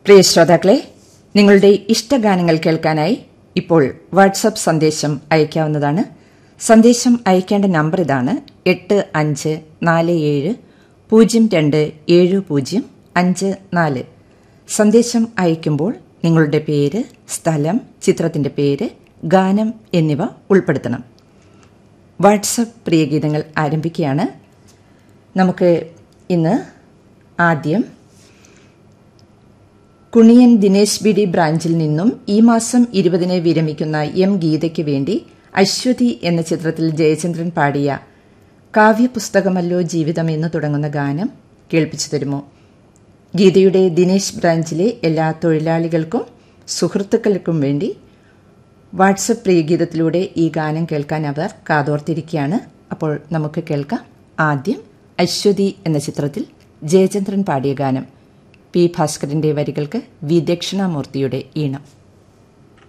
പ്രിയ ശ്രോതാക്കളെ നിങ്ങളുടെ ഇഷ്ടഗാനങ്ങൾ കേൾക്കാനായി ഇപ്പോൾ വാട്സപ്പ് സന്ദേശം അയക്കാവുന്നതാണ് സന്ദേശം അയക്കേണ്ട നമ്പർ ഇതാണ് എട്ട് അഞ്ച് നാല് ഏഴ് പൂജ്യം രണ്ട് ഏഴ് പൂജ്യം അഞ്ച് നാല് സന്ദേശം അയക്കുമ്പോൾ നിങ്ങളുടെ പേര് സ്ഥലം ചിത്രത്തിന്റെ പേര് ഗാനം എന്നിവ ഉൾപ്പെടുത്തണം വാട്സപ്പ് പ്രിയഗീതങ്ങൾ ആരംഭിക്കുകയാണ് നമുക്ക് ഇന്ന് ആദ്യം കുണിയൻ ദിനേശ് ബി ഡി ബ്രാഞ്ചിൽ നിന്നും ഈ മാസം ഇരുപതിന് വിരമിക്കുന്ന എം ഗീതയ്ക്ക് വേണ്ടി അശ്വതി എന്ന ചിത്രത്തിൽ ജയചന്ദ്രൻ പാടിയ കാവ്യപുസ്തകമല്ലോ ജീവിതം എന്ന് തുടങ്ങുന്ന ഗാനം കേൾപ്പിച്ചു തരുമോ ഗീതയുടെ ദിനേശ് ബ്രാഞ്ചിലെ എല്ലാ തൊഴിലാളികൾക്കും സുഹൃത്തുക്കൾക്കും വേണ്ടി വാട്സപ്പ് പ്രിയഗീതത്തിലൂടെ ഈ ഗാനം കേൾക്കാൻ അവർ കാതോർത്തിരിക്കുകയാണ് അപ്പോൾ നമുക്ക് കേൾക്കാം ആദ്യം അശ്വതി എന്ന ചിത്രത്തിൽ ജയചന്ദ്രൻ പാടിയ ഗാനം പി ഭാസ്കരന്റെ വരികൾക്ക് വി ദക്ഷിണാമൂർത്തിയുടെ ഈണം